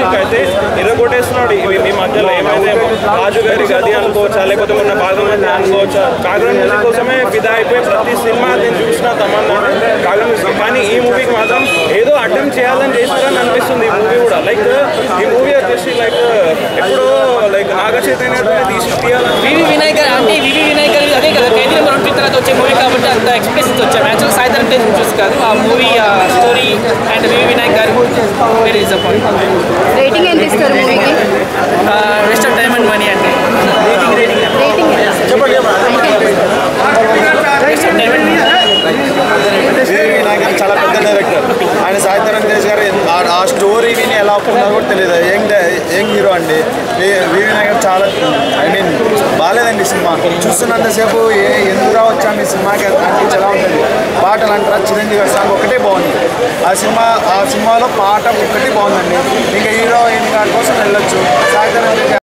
rank అయితే ఎరగొట్టేస్తున్నాడు ఈ- ఈ మధ్యలో ఏమైతే రాజు గారి గది అనుకోవచ్చా లేకపోతే మొన్న భాగమతి అనుకోవచ్చా కాగ్రా మ్యూజిక్ కోసమే ఫిదా అయిపోయి ప్రతి సినిమా నేను చూసిన తమన్నా కాగ్రా మ్యూజిక్ కానీ ఈ మూవీకి మాత్రం ఏదో అటెంప్ట్ చేయాలని చేశారని అనిపిస్తుంది ఈ మూవీ కూడా లైక్ ఈ మూవీ వచ్చేసి లైక్ ఎప్పుడో లైక్ నాగ చైతన్య తీసి తీయాలని వివి వినాయక్ గారు అంటే వివి వినాయక్ గారు అదే కదా ఖైదీ నెంబర్ వన్ తర్వాత వచ్చే మూవీ కాబట్టి అంత ఎక్స్ప్రెషన్స్ వచ్చాయి యాక్చువల్ సాయంత్రం అంటే చూసి కాదు ఆ మూవీ ఆ స్టోరీ అండ్ వివి వినాయక్ గారు వెరీ డిసప్పాయింట్ రేటింగ్ ఎంత ఇస్తారు మూవీకి waste of time and money అంటే rating waste of time and Vivek Vinayak గారు చాలా పెద్ద డైరెక్టర్ ఆయన సాయిధరం తేజ్ గారు ఎంత- ఆ- ఆ స్టోరీ విని ఎలా ఒప్పుకున్నా కూడా తెలియదు యంగ్ డై- యంగ్ హీరో అండి వి- వివేక్ వినాయక్ గారు చాలా ఐ మీన్ బాగాలేదండి సినిమా చూస్తున్నంతసేపు ఏ ఎందుకు రావచ్చు అండి సినిమాకి అనిపించి ఎలా ఉంటుంది పాటలు అంటారా చిరంజీవి గారి సాంగ్ ఒకటే బాగుంది ఆ సినిమా ఆ సినిమాలో పాట ఒక్కటి బాగుందండి ఇంకా హీరో గారి కోసం వెళ్ళొచ్చు